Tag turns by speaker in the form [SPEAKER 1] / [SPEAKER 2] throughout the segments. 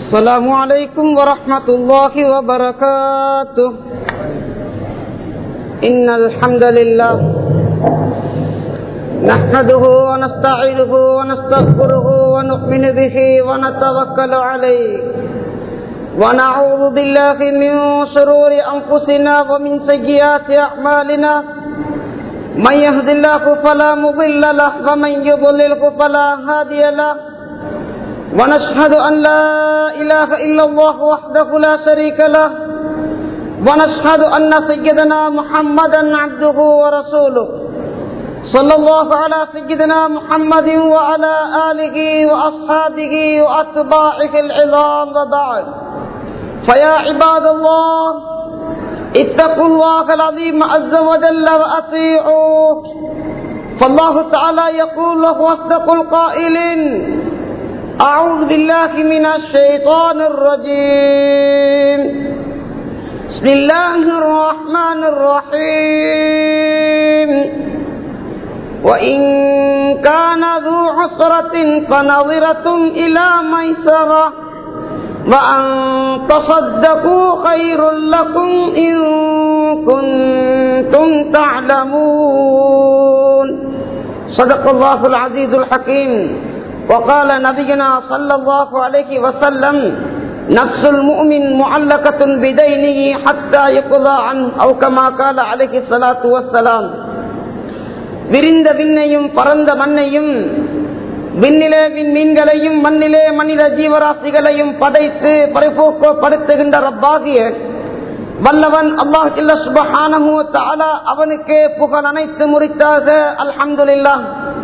[SPEAKER 1] السلام عليكم ورحمة الله وبركاته إن الحمد لله نحمده ونستعينه ونستغفره ونؤمن به ونتوكل عليه ونعوذ بالله من شرور أنفسنا ومن سيئات أعمالنا من يهد الله فلا مضل له ومن يضلله فلا هادي له ونشهد أن لا إله إلا الله وحده لا شريك له ونشهد أن سيدنا محمدا عبده ورسوله صلى الله على سيدنا محمد وعلى آله وأصحابه وأتباعه العظام وبعد فيا عباد الله اتقوا الله العظيم عز وجل وأطيعوه فالله تعالى يقول له أصدق القائلين أعوذ بالله من الشيطان الرجيم بسم الله الرحمن الرحيم وإن كان ذو عسرة فنظرة إلى ميسرة وأن تصدقوا خير لكم إن كنتم تعلمون صدق الله العزيز الحكيم وقال نبينا صلى الله عليه وسلم نفس المؤمن معلقة بدينه حتى يقضى عنه أو كما قال عليه الصلاة والسلام விரிந்த விண்ணையும் பரந்த மண்ணையும் விண்ணிலே விண்மீன்களையும் மண்ணிலே மனித ஜீவராசிகளையும் படைத்து பரிபோக்கப்படுத்துகின்ற ரப்பாகிய வல்லவன் அல்லாஹ் இல்ல சுபஹானஹு தஆலா அவனுக்கே புகழ் அனைத்து முறித்தாக அல்ஹம்துலில்லாஹ்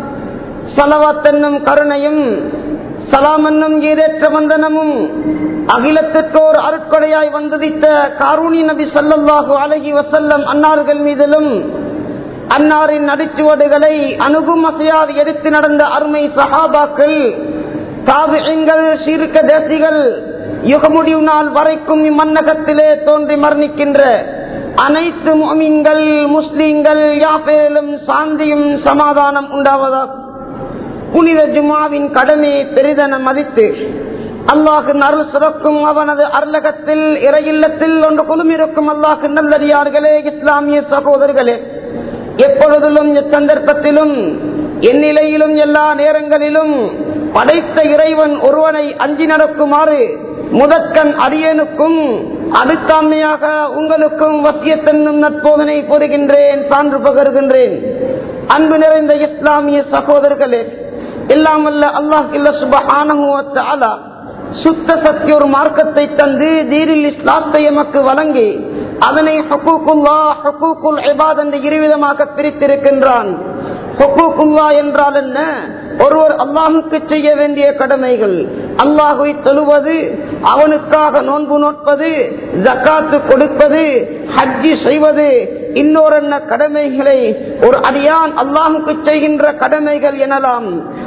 [SPEAKER 1] சலவாத் என்னும் கருணையும் சலாம் என்னும் ஈரேற்ற வந்தனமும் அகிலத்திற்கோர் அருட்கொடையாய் வந்ததித்த காரூணி நபி சல்லல்லாஹு அலஹி வசல்லம் அன்னார்கள் மீதிலும் அன்னாரின் நடிச்சுவடுகளை அணுகும் அசையாது எடுத்து நடந்த அருமை சஹாபாக்கள் தாவியங்கள் சீர்க்க தேசிகள் யுகமுடிவு நாள் வரைக்கும் இம்மன்னகத்திலே தோன்றி மரணிக்கின்ற அனைத்து மொமீன்கள் முஸ்லீம்கள் யாப்பேலும் சாந்தியும் சமாதானம் உண்டாவதாக புனித ஜுமாவின் கடமையை பெரிதென மதித்து அல்லாஹு அருள் சுரக்கும் அவனது அருளகத்தில் இறையில்லத்தில் ஒன்று குழுமிருக்கும் அல்லாஹு நல்லடியார்களே இஸ்லாமிய சகோதரர்களே எப்பொழுதிலும் எச்சந்தர்ப்பத்திலும் எந்நிலையிலும் எல்லா நேரங்களிலும் படைத்த இறைவன் ஒருவனை அஞ்சி நடக்குமாறு முதற்கண் அரியனுக்கும் அடுத்தாண்மையாக உங்களுக்கும் வசியத்தென்னும் நட்போதனை கூறுகின்றேன் சான்று பகர்கின்றேன் அன்பு நிறைந்த இஸ்லாமிய சகோதரர்களே எல்லாம் அல்ல அல்லாஹ் இல்ல சுபஹான சுத்த சத்திய ஒரு மார்க்கத்தை தந்து தீரில் இஸ்லாத்தை எமக்கு வழங்கி அதனை ஹக்கூக்குல்லா ஹக்கூக்குல் எபாத் என்று இருவிதமாக பிரித்திருக்கின்றான் ஹக்கூக்குல்லா என்றால் என்ன ஒருவர் அல்லாஹுக்கு செய்ய வேண்டிய கடமைகள் அல்லாஹுவை தொழுவது அவனுக்காக நோன்பு நோட்பது ஜக்காத்து கொடுப்பது ஹஜ்ஜி செய்வது இன்னொரு கடமைகளை ஒரு அடியான் அல்லாஹுக்கு செய்கின்ற கடமைகள் எனலாம்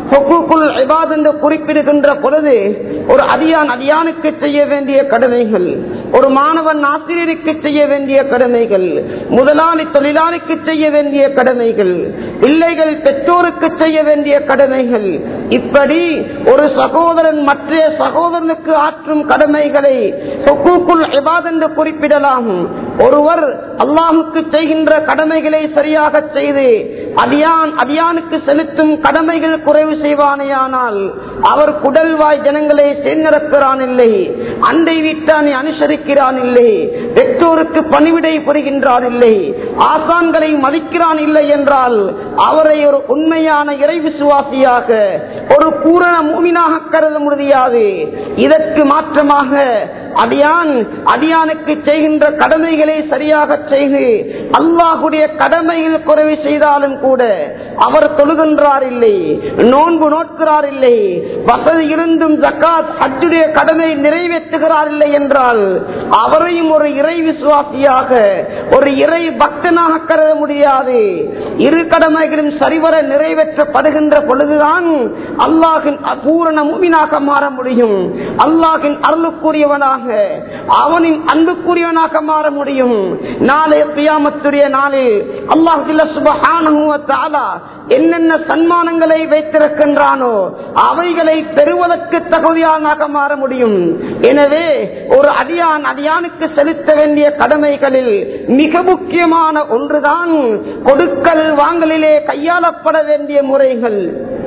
[SPEAKER 1] என்று குறிப்பிடுகின்ற பொழுது ஒரு அடியான் அடியானுக்கு செய்ய வேண்டிய கடமைகள் ஒரு மாணவன் ஆசிரியருக்கு செய்ய வேண்டிய கடமைகள் முதலாளி தொழிலாளிக்கு செய்ய வேண்டிய கடமைகள் பிள்ளைகள் பெற்றோருக்கு செய்ய வேண்டிய கடமைகள் இப்படி ஒரு சகோதரன் மற்ற சகோதரனுக்கு ஆற்றும் கடமைகளை என்று குறிப்பிடலாம் ஒருவர் அல்லாஹுக்கு செய்கின்ற கடமைகளை சரியாக செய்து அடியான் அடியானுக்கு செலுத்தும் கடமைகள் குறைவு செய்வானேயானால் அவர் குடல்வாய் ஜனங்களை தேர்ந்தெடுக்கிறான் இல்லை அண்டை வீட்டானை அனுசரிக்கிறான் இல்லை பெற்றோருக்கு பணிவிடை புரிகின்றான் இல்லை ஆசான்களை மதிக்கிறான் இல்லை என்றால் அவரை ஒரு உண்மையான இறை விசுவாசியாக ஒரு பூரண மூமினாக கருத முடியாது இதற்கு மாற்றமாக அடியான் அடியானுக்கு செய்கின்ற கடமைகளை சரியாக செய்து அல்லாஹுடைய கடமையில் குறைவு செய்தாலும் கூட அவர் தொழுகின்றார் இல்லை நோன்பு நோட்கிறார் இல்லை வசதி இருந்தும் ஜக்காத் அச்சுடைய கடமை நிறைவேற்றுகிறார் இல்லை என்றால் அவரையும் ஒரு இறை விசுவாசியாக ஒரு இறை பக்தனாக கருத முடியாது இரு கடமைகளும் சரிவர நிறைவேற்றப்படுகின்ற பொழுதுதான் அல்லாஹின் பூரண மூமினாக மாற முடியும் அல்லாஹின் அருளுக்குரியவனாக அவனின் அன்புக்குரியவனாக மாற முடியும் நாளைய பியாமத்துடைய நாளில் அல்லாஹ் சுபஹானஹு வ தஆலா என்னென்ன சன்மானங்களை வைத்திருக்கின்றானோ அவைகளை பெறுவதற்கு தகுதியானாக மாற முடியும் எனவே ஒரு அடியான் அடியானுக்கு செலுத்த வேண்டிய கடமைகளில் மிக முக்கியமான ஒன்றுதான் கொடுக்கல் வாங்கலிலே கையாளப்பட வேண்டிய முறைகள்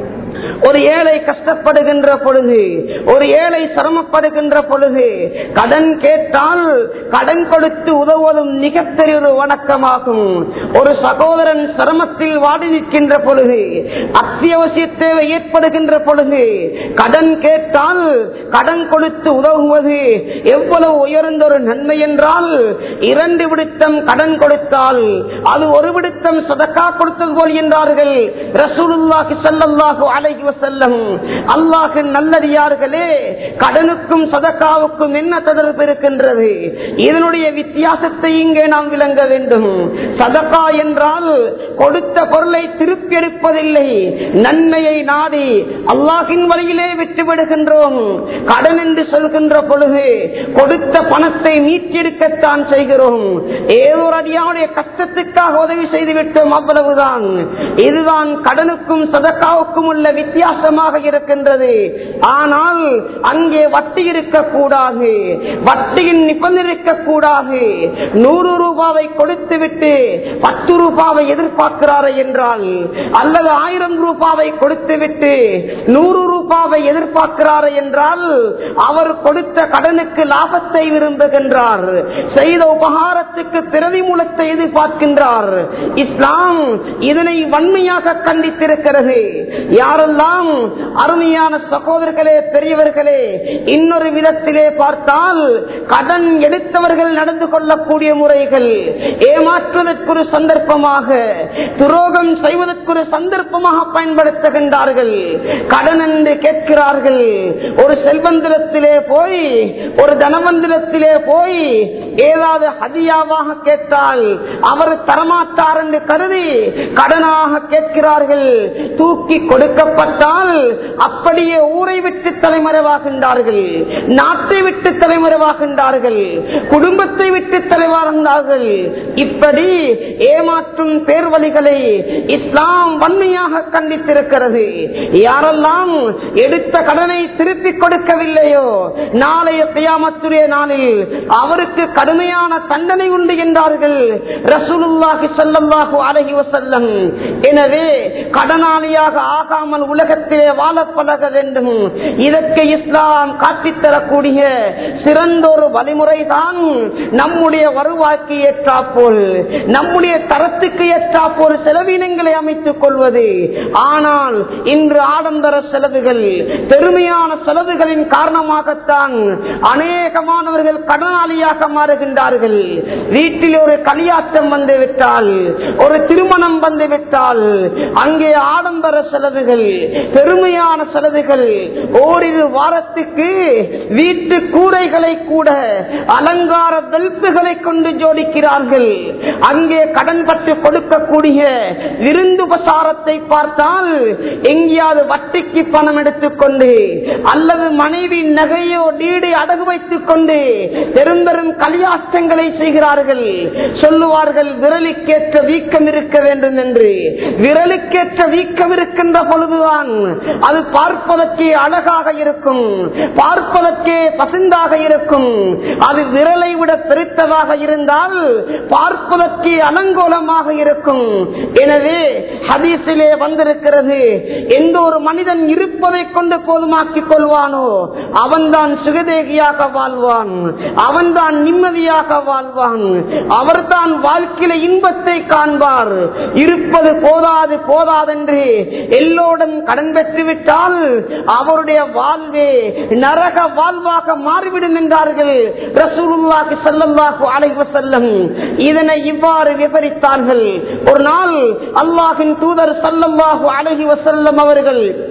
[SPEAKER 1] ஒரு ஏழை கஷ்டப்படுகின்ற பொழுது ஒரு ஏழை சிரமப்படுகின்ற பொழுது கடன் கேட்டால் கடன் கொடுத்து உதவுவதும் மிகப்பெரிய ஒரு வணக்கமாகும் ஒரு சகோதரன் சிரமத்தில் வாடி நிற்கின்ற பொழுது அத்தியாவசிய தேவை ஏற்படுகின்ற பொழுது கடன் கேட்டால் கடன் கொடுத்து உதவுவது எவ்வளவு உயர்ந்த ஒரு நன்மை என்றால் இரண்டு விடுத்தம் கடன் கொடுத்தால் அது ஒரு விடுத்தம் சதக்கா கொடுத்தது போல் என்றார்கள் ரசூலுல்லாஹி ஸல்லல்லாஹு அலைஹி வஸல்லம் அல்லாஹ்வின் நல்லடியார்களே கடனுக்கும் சதக்காவுக்கும் என்ன தொடர்பு இருக்கின்றது இதனுடைய வித்தியாசத்தை இங்கே நாம் விளங்க வேண்டும் சதக்கா என்றால் கொடுத்த பொருளை திருப்பி எடுப்பதில்லை நன்மையை நாடி அல்லாஹின் வழியிலே விட்டு விடுகின்றோம் கடன் என்று சொல்கின்ற பொழுது கொடுத்த பணத்தை மீட்டெடுக்கத்தான் செய்கிறோம் ஏதோ ஒரு அடியாவுடைய கஷ்டத்துக்காக உதவி செய்து விட்டோம் அவ்வளவுதான் இதுதான் கடனுக்கும் சதக்காவுக்கும் உள்ள வித்தியாசமாக இருக்கின்றது ஆனால் அங்கே வட்டி இருக்கக்கூடாது வட்டியின் நிபந்தனை இருக்கக்கூடாது நூறு ரூபாவை கொடுத்து விட்டு பத்து ரூபாவை எதிர்பார்க்கிறாரே என்றால் அல்லது ஆயிரம் ரூபாவை கொடுத்து விட்டு நூறு ரூபாவை எதிர்பார்க்கிறாரே என்றால் அவர் கொடுத்த கடனுக்கு லாபத்தை விரும்புகின்றார் செய்த உபகாரத்துக்கு பிரதி மூலத்தை எதிர்பார்க்கின்றார் இஸ்லாம் இதனை வன்மையாக கண்டித்திருக்கிறது யாரெல்லாம் அருமையான சகோதரர்களே பெரியவர்களே இன்னொரு விதத்திலே பார்த்தால் கடன் எடுத்தவர்கள் நடந்து கொள்ளக்கூடிய முறைகள் ஏமாற்றுவதற்கு ஒரு சந்தர்ப்பமாக துரோகம் செய்வதற்கு ஒரு சந்தர்ப்பமாக பயன்படுத்துகின்றார்கள் கடன் என்று கேட்கிறார்கள் ஒரு செல்வந்திரத்திலே போய் ஒரு தனவந்திரத்திலே போய் ஏதாவது ஹதியாவாக கேட்டால் அவர் தரமாட்டார் என்று கருதி கடனாக கேட்கிறார்கள் தூக்கி கொடுக்கப்பட்டால் அப்படியே ஊரை விட்டு தலைமறைவாகின்றார்கள் நாட்டை விட்டு தலைமறைவாகின்றார்கள் குடும்பத்தை விட்டு தலைவாகின்றார்கள் இப்படி ஏமாற்றும் பேர்வழிகளை இஸ்லாம் வன்மையாக கண்டித்திருக்கிறது யாரெல்லாம் எடுத்த கடனை திருப்பிக் கொடுக்கவில்லையோ நாளைய பியாமத்துடைய நாளில் அவருக்கு கடுமையான தண்டனை உண்டு என்றார்கள் ரசூலுல்லாஹி ஸல்லல்லாஹு அலைஹி வஸல்லம் எனவே கடனாளியாக ஆகாமல் உலகத்திலே வாழ பழக வேண்டும் இதற்கு இஸ்லாம் காட்டித்தரக்கூடிய சிறந்த ஒரு வழிமுறைதான் நம்முடைய வருவாய்க்கு ஏற்றாப்போல் நம்முடைய தரத்துக்கு ஏற்றாப்போல் செலவினங்களை அமைத்துக் கொள்வது ஆனால் இன்று ஆடம்பர செலவுகள் பெருமையான செலவுகளின் காரணமாகத்தான் அநேகமானவர்கள் கடனாளியாக மாறுகின்றார்கள் வீட்டில் ஒரு கலியாட்டம் வந்து விட்டால் ஒரு திருமணம் வந்து விட்டால் அங்கே ஆடம்பர செலவுகள் பெருமையான செலவுகள் ஓரிரு வாரத்துக்கு வீட்டு கூரைகளை கூட அலங்கார வெல்புகளை கொண்டு ஜோடிக்கிறார்கள் அங்கே கடன் பட்டு கொடுக்கக்கூடிய விருந்து உபசாரத்தை பார்த்தால் எங்கேயாவது வட்டிக்கு பணம் எடுத்துக்கொண்டு அல்லது மனைவி நகையோ நீடை அடகு வைத்துக் கொண்டு பெரும் பெரும் கலியாட்டங்களை செய்கிறார்கள் சொல்லுவார்கள் விரலுக்கேற்ற வீக்கம் இருக்க வேண்டும் என்று விரலுக்கேற்ற வீக்கம் இருக்கின்ற பொழுதுதான் அது பார்ப்பதற்கே அழகாக இருக்கும் பார்ப்பதற்கே பசுந்தாக இருக்கும் அது விரலை விட பெருத்ததாக இருந்தால் பார்ப்பதற்கே அலங்கோலமாக இருக்கும் எனவே ஹதீஸிலே வந்திருக்கிறது எந்த ஒரு மனிதன் இருப்பதை கொண்டு போதுமாக்கிக் கொள்வானோ அவன்தான் சுகதேகியாக வாழ்வான் அவன்தான் நிம்மதியாக வாழ்வான் அவர்தான் வாழ்க்கையில இன்பத்தை காண்பார் இருப்பது போதாது போதாதென்று எல்லோரும் கடன் பெற்றுவிட்டால் அவருடைய வாழ்வே நரக வாழ்வாக மாறிவிடும் என்றார்கள் ரசூலுல்லாஹி ஸல்லல்லாஹு அலைஹி வஸல்லம் இதனை இவ்வாறு விவரித்தார்கள் ஒரு நாள் அல்லாஹ்வின் தூதர் ஸல்லல்லாஹு அலைஹி வஸல்லம் அவர்கள்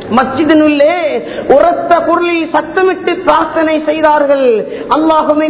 [SPEAKER 1] மஸ்ஜிதினுள்ளே உரத்த குரலில் சத்தமிட்டு பிரார்த்தனை செய்தார்கள் அல்லாஹும்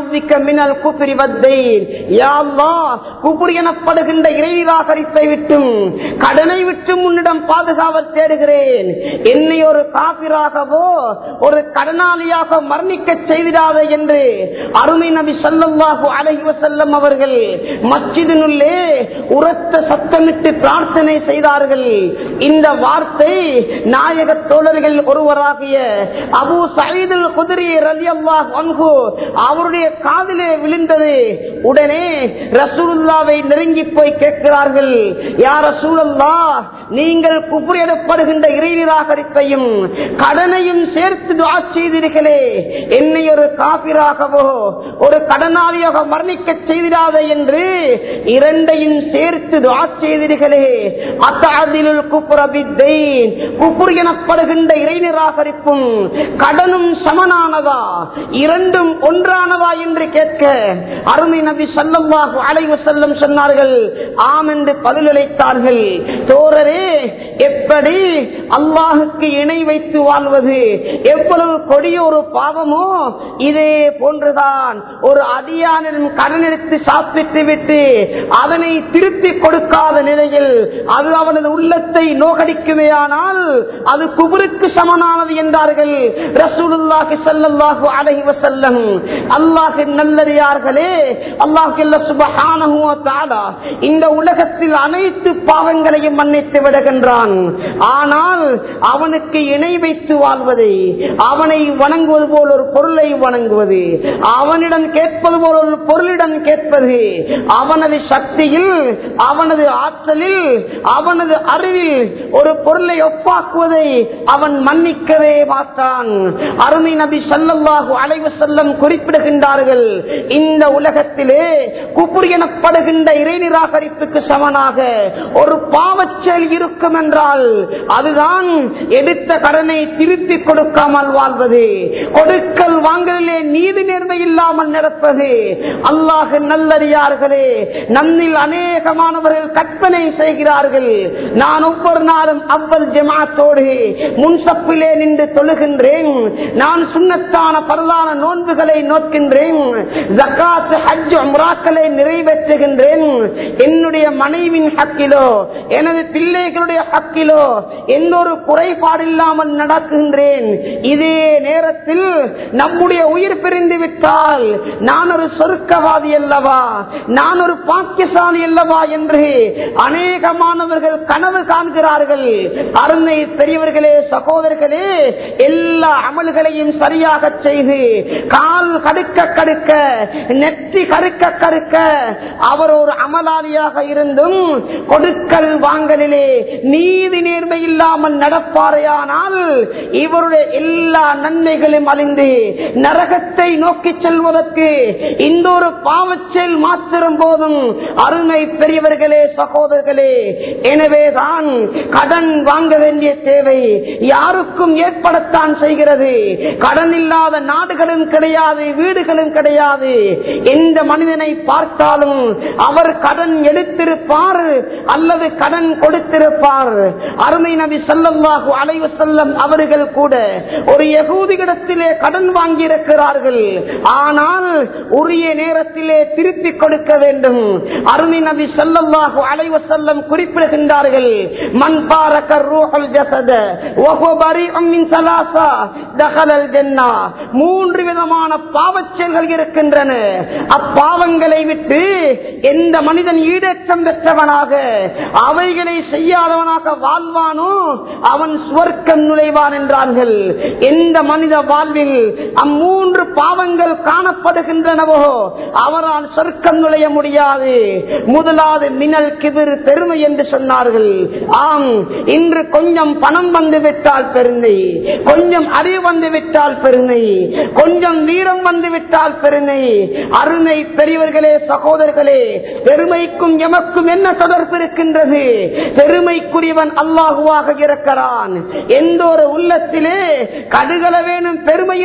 [SPEAKER 1] மினல் குபிரி வத்தேன் யா அல்லாஹ் குபுர் எனப்படுகின்ற இறைநிராகரிப்பை விட்டும் கடனை விட்டும் உன்னிடம் பாதுகாவல் தேடுகிறேன் என்னை ஒரு காபிராகவோ ஒரு கடனாளியாக மரணிக்க செய்திடாத என்று அருமை நபி சல்லாஹு அலஹி வசல்லம் அவர்கள் மஸ்ஜிதினுள்ளே உரத்த சத்தமிட்டு பிரார்த்தனை செய்தார்கள் இந்த வார்த்தை நாயக தோழர்கள் ஒருவராகிய அபு சயீதுல் குதிரி ரலி அல்லாஹ் அன்ஹு அவருடைய காதிலே விழுந்தது உடனே ரசூலுல்லாவை நெருங்கி போய் கேட்கிறார்கள் யார் ரசூலல்லா நீங்கள் குப்புறியிடப்படுகின்ற இறை நிராகரிப்பையும் கடனையும் சேர்த்து துவா செய்தீர்களே என்னை ஒரு காபிராகவோ ஒரு கடனாளியாக மரணிக்க செய்திடாத என்று இரண்டையும் சேர்த்து துவா செய்தீர்களே அத்தாதிலுள் குப்புரபித்தேன் குப்புர் எனப்படுகின்ற இறை நிராகரிப்பும் கடனும் சமனானதா இரண்டும் ஒன்றானதா என்று கேட்க அருமை நபி சல்லல்லாஹு அலைவு செல்லம் சொன்னார்கள் ஆம் என்று பதிலளித்தார்கள் தோரரே எப்படி அல்லாஹுக்கு இணை வைத்து வாழ்வது எவ்வளவு கொடிய ஒரு பாவமோ இதே போன்றுதான் ஒரு அதியானிடம் கடன் எடுத்து சாப்பிட்டு விட்டு அதனை திருப்பி கொடுக்காத நிலையில் அது அவனது உள்ளத்தை நோகடிக்குமேயானால் அது குபுருக்கு சமனானது என்றார்கள் ரசூலுல்லாஹி ஸல்லல்லாஹு அலைஹி வஸல்லம் அல்லாஹ்வின் நல்லடியார்களே அல்லாஹ் சுப்ஹானஹு வ தஆலா இந்த உலகத்தில் அனைத்து பாவங்களையும் மன்னித்து விடுகின்றான் ஆனால் அவனுக்கு இணை வைத்து வாழ்வதை அவனை வணங்குவது போல் ஒரு பொருளை வணங்குவது அவனிடம் கேட்பது போல் ஒரு பொருளிடம் கேட்பது அவனது சக்தியில் அவனது ஆற்றலில் அவனது அறிவில் ஒரு பொருளை ஒப்பாக்குவதை அவன் மன்னிக்கவே மாட்டான் அருமை நபி சல்லல்லாஹு அலைவு செல்லம் குறிப்பிடுகின்றார்கள் இந்த உலகத்திலே குப்புர் எனப்படுகின்ற இறை நிராகரிப்புக்கு சமனாக ஒரு பாவச்செயல் இருக்கும் என்றால் அதுதான் எடுத்த கடனை திருப்பி கொடுக்காமல் வாழ்வது கொடுக்கல் வாங்கலிலே நீதி நேர்மை இல்லாமல் நடப்பது அல்லாஹ் நல்லறியார்களே நம்மில் அநேகமானவர்கள் கற்பனை செய்கிறார்கள் நான் ஒவ்வொரு நாளும் அவ்வள் ஜமாத்தோடு முன்சப்பிலே நின்று தொழுகின்றேன் நான் சுண்ணத்தான பரலான நோன்புகளை நோக்கின்றேன் ஜக்காத் ஹஜ் உம்ராக்களை நிறைவேற்றுகின்றேன் என்னுடைய மனைவின் ஹக்கிலோ எனது பிள்ளைகளுடைய ஹக்கிலோ எந்த ஒரு குறைபாடு இல்லாமல் நடக்குகின்றேன் இதே நேரத்தில் நம்முடைய உயிர் பிரிந்து விட்டால் நான் ஒரு சொர்க்கவாதி அல்லவா நான் ஒரு பாக்கியசாலி அல்லவா என்று அநேக மாணவர்கள் கனவு காண்கிறார்கள் அருணை பெரியவர்களே சகோதரர்களே எல்லா அமல்களையும் சரியாக செய்து கால் கடுக்க கடுக்க நெற்றி கருக்க கருக்க அவர் ஒரு அமலாளியாக இருந்தும் கொடுக்கல் வாங்கலிலே நீதி நேர்மை இல்லாமல் நடப்பாரையானால் இவருடைய எல்லா நன்மைகளும் அழிந்து நரகத்தை நோக்கி செல்வதற்கு இந்த ஒரு பாவச்செயல் மாத்திரம் போதும் அருமை பெரியவர்களே சகோதரர்களே எனவேதான் கடன் வாங்க வேண்டிய தேவை யாருக்கும் ஏற்படத்தான் செய்கிறது கடன் இல்லாத நாடுகளும் கிடையாது வீடுகளும் கிடையாது எந்த மனிதனை பார்த்தாலும் அவர் கடன் எடுத்திருப்பார் அல்லது கடன் கொடுத்திருப்பார் அருமை நபி சல்லல்லாஹு அலைவு செல்லம் அவர்கள் கூட ஒரு யகூதியிடத்திலே கடன் வாங்கி இருக்கிறார்கள் ஆனால் உரிய நேரத்திலே திருப்பி கொடுக்க வேண்டும் அருமை நபி சல்லல்லாஹு அலைவு செல்லம் குறிப்பிடுகின்றார்கள் மண் பாரக்கர் ரூஹல் ஜசத வஹுவ பரீஉம் மின் ஸலாஸா தகலல் ஜன்னah மூன்று விதமான பாவச் செயல்கள் இருக்கின்றன அப்பாவங்களை விட்டு எந்த மனிதன் ஈடேற்றம் பெற்றவனாக அவைகளை செய்யாதவனாக வாழ்வானோ அவன் சுவர்க்கம் நுழைவான் என்றார்கள் எந்த மனித வாழ்வில் அம்மூன்று பாவங்கள் காணப்படுகின்றனவோ அவரால் சொர்க்கம் நுழைய முடியாது முதலாவது மினல் கிபிர் பெருமை என்று சொன்னார்கள் ஆம் இன்று கொஞ்சம் பணம் வந்து விட்டால் பெருமை கொஞ்சம் அறிவு வந்து விட்டால் பெருமை கொஞ்சம் வீரம் வந்து விட்டால் பெருமை அருணை பெரியவர்களே சகோதரர்களே பெருமைக்கும் எமக்கும் என்ன தொடர்பு இருக்கின்றது பெருமைக்குரியவன் அல்லாஹுவாக இருக்கிறான் எந்த ஒரு உள்ளத்திலே கடுகள வேணும் பெருமை இருக்குமோ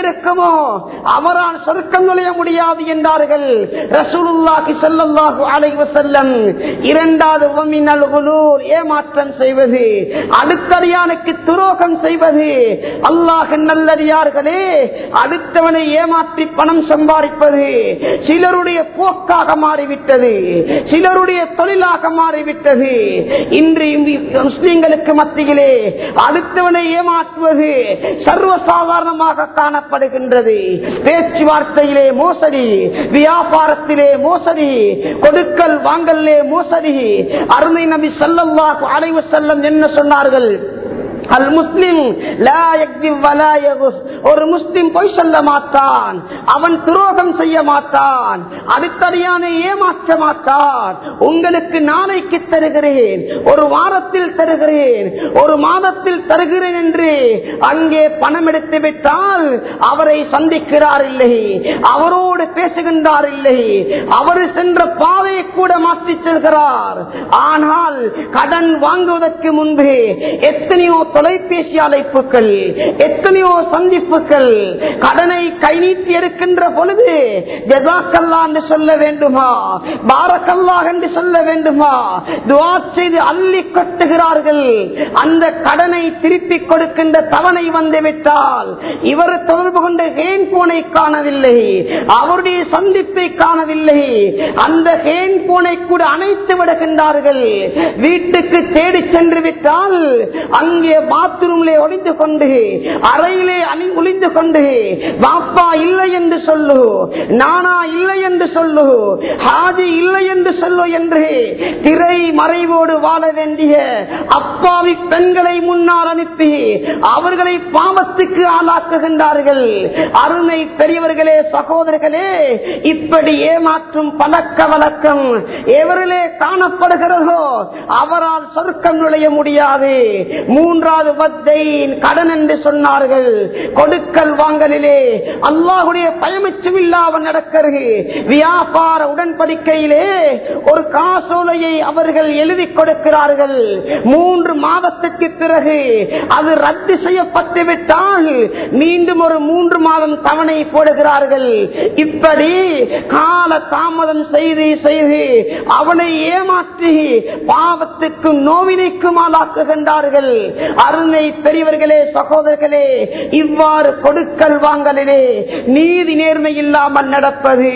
[SPEAKER 1] முடியுமோ அவரால் சொர்க்கம் நுழைய முடியாது என்றார்கள் ரசூலுல்லாஹி ஸல்லல்லாஹு அலைஹி வஸல்லம் இரண்டாவது வமினல் குலூர் ஏமாற்றம் செய்வது அடுத்தடியானுக்கு துரோகம் செய்வது அல்லாஹ் நல்லடியார்களே அடுத்தவனை ஏமாற்றி பணம் சம்பாதிப்பது சிலருடைய போக்காக மாறிவிட்டது சிலருடைய தொழிலாக மாறிவிட்டது இன்று இந்த முஸ்லிம்களுக்கு மத்தியிலே அடுத்தவனை ஏமாற்றுவது சர்வசாதாரணமாக காணப்படுகின்றது பேச்சுவார்த்தையிலே மோசடி வியாபாரத்திலே மோசடி கொடுக்கல் வாங்கல்லே மோசடி அருமை நபி ஸல்லல்லாஹு அலைஹி வஸல்லம் என்ன சொன்னார்கள் அல் முஸ்லிம் லா யக்திப் வலா யகுஸ். ஒரு முஸ்லிம் பொய் சொல்ல மாட்டான் அவன் துரோகம் செய்ய மாட்டான் அடுத்தடியான ஏமாற்ற மாட்டான் உங்களுக்கு நாளைக்கு தருகிறேன் ஒரு வாரத்தில் தருகிறேன் ஒரு மாதத்தில் தருகிறேன் என்று அங்கே பணம் எடுத்து விட்டால் அவரை சந்திக்கிறார் இல்லை அவரோடு பேசுகின்றார் இல்லை அவர் சென்ற பாதையை கூட மாற்றி செல்கிறார் ஆனால் கடன் வாங்குவதற்கு முன்பு எத்தனையோ தொலைபேசி அழைப்புகள் எத்தனையோ சந்திப்புகள் கடனை கை நீட்டி எடுக்கின்ற பொழுது ஜெசாக்கல்லா என்று சொல்ல வேண்டுமா பாரக்கல்லா என்று சொல்ல வேண்டுமா துவா செய்து அள்ளி கட்டுகிறார்கள் அந்த கடனை திருப்பி கொடுக்கின்ற தவணை வந்து விட்டால் இவர் தொடர்பு கொண்ட ஹேன் போனை காணவில்லை அவருடைய சந்திப்பை காணவில்லை அந்த ஹேன் போனை கூட அணைத்து விடுகின்றார்கள் வீட்டுக்கு தேடி சென்று விட்டால் அங்கே பாத்ரூம்லே ஒளிந்து கொண்டு அறையிலே அணி ஒளிந்து கொண்டு பாப்பா இல்லை என்று சொல்லு நானா இல்லை என்று சொல்லு ஹாஜி இல்லை என்று சொல்லு என்று திரை மறைவோடு வாழ வேண்டிய அப்பாவி பெண்களை முன்னால் அனுப்பி அவர்களை பாவத்துக்கு ஆளாக்குகின்றார்கள் அருமை பெரியவர்களே சகோதரர்களே இப்படி ஏமாற்றும் பழக்க வழக்கம் எவரிலே காணப்படுகிறதோ அவரால் சொர்க்கம் நுழைய முடியாது மூன்றாவது வத்தையின் கடன் என்று சொன்னார்கள் கொடுக்கல் வாங்கலிலே அல்லாஹுடைய பயமிச்சம் இல்லாமல் நடக்கிறது வியாபார உடன்படிக்கையிலே ஒரு காசோலையை அவர்கள் எழுதி கொடுக்கிறார்கள் மூன்று மாதத்துக்கு பிறகு அது ரத்து செய்யப்பட்டு விட்டால் மீண்டும் ஒரு மூன்று மாதம் தவணை போடுகிறார்கள் இப்படி கால தாமதம் செய்து செய்து அவனை ஏமாற்றி பாவத்துக்கும் நோவினைக்கும் ஆளாக்குகின்றார்கள் அருமை பெரியவர்களே சகோதரர்களே இவ்வாறு கொடுக்கல் வாங்கலிலே நீதி நேர்மை இல்லாமல் நடப்பது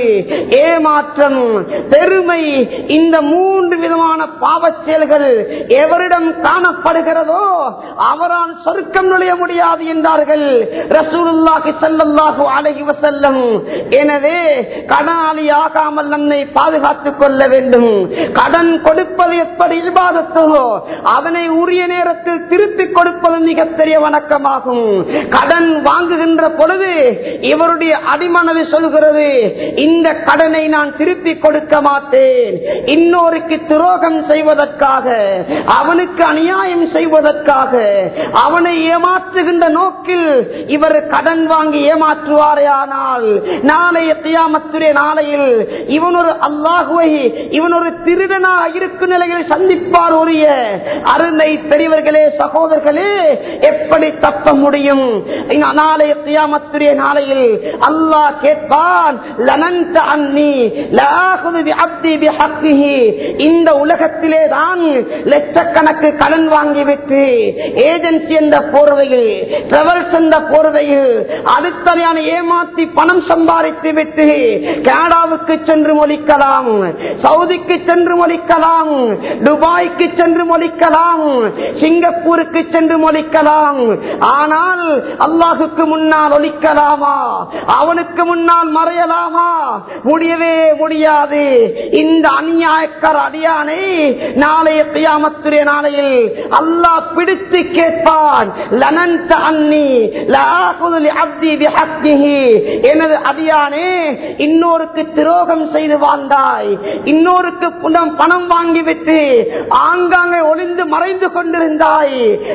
[SPEAKER 1] ஏமாற்றம் பெருமை இந்த மூன்று விதமான பாவச் செயல்கள் எவரிடம் காணப்படுகிறதோ அவரால் சொர்க்கம் நுழைய முடியாது என்றார்கள் ரசூலுல்லாஹி ஸல்லல்லாஹு அலைஹி வஸல்லம் எனவே கடனாளி ஆகாமல் நம்மை பாதுகாத்துக் கொள்ள வேண்டும் கடன் கொடுப்பது எப்படி இல்பாதத்தோ அதனை உரிய நேரத்தில் திருப்பி கொடுப்பது மிகப்பெரிய வணக்கமாகும் கடன் வாங்குகின்ற பொழுது இவருடைய அடிமனது சொல்கிறது இந்த கடனை நான் திருப்பி கொடுக்க மாட்டேன் இன்னொருக்கு துரோகம் செய்வதற்காக அவனுக்கு அநியாயம் செய்வதற்காக அவனை ஏமாற்றுகின்ற நோக்கில் இவர் கடன் வாங்கி ஏமாற்றுவாரே ஆனால் நாளைய தியாமத்துடைய நாளையில் இவன் ஒரு அல்லாஹுவை இவன் ஒரு திருடனாக இருக்கும் நிலையில் சந்திப்பார் உரிய அருமை பெரியவர்களே சகோதரர்களே எப்படி தப்ப முடியும் இந்த நாளைய தியாமத்துடைய நாளையில் அல்லாஹ் கேட்பான் லனந்த அன்னி லாகுது பிஅப்தி பிஹக்கிஹி. இந்த உலகத்திலே தான் லட்சக்கணக்கு கடன் வாங்கிவிட்டு ஏஜென்சி என்ற போர்வையில் டிராவல்ஸ் என்ற போர்வையில் அடுத்ததையான ஏமாத்தி பணம் சம்பாதித்து விட்டு கனடாவுக்கு சென்று மொழிக்கலாம் சவுதிக்கு சென்று மொழிக்கலாம் துபாய்க்கு சென்று மொழிக்கலாம் சிங்கப்பூருக்கு சென்று மொழிக்கலாம் ஆனால் அல்லாஹுக்கு முன்னால் ஒழிக்கலாமா அவனுக்கு முன்னால் மறையலாமா முடியவே முடியாது இந்த அநியாயக்கர அடியானை நாளைய கியாமத்துடைய நாளையில் அல்லாஹ் பிடித்து கேட்பான் லனந்த அன்னி லாகுது லிஅப்தி பிஹக்கிஹி. எனது அடியானே இன்னொருக்கு துரோகம் செய்து வாழ்ந்தாய் இன்னொருக்கு புனம் பணம் வாங்கிவிட்டு ஆங்காங்கே ஒளிந்து மறைந்து கொண்டிருந்தாய்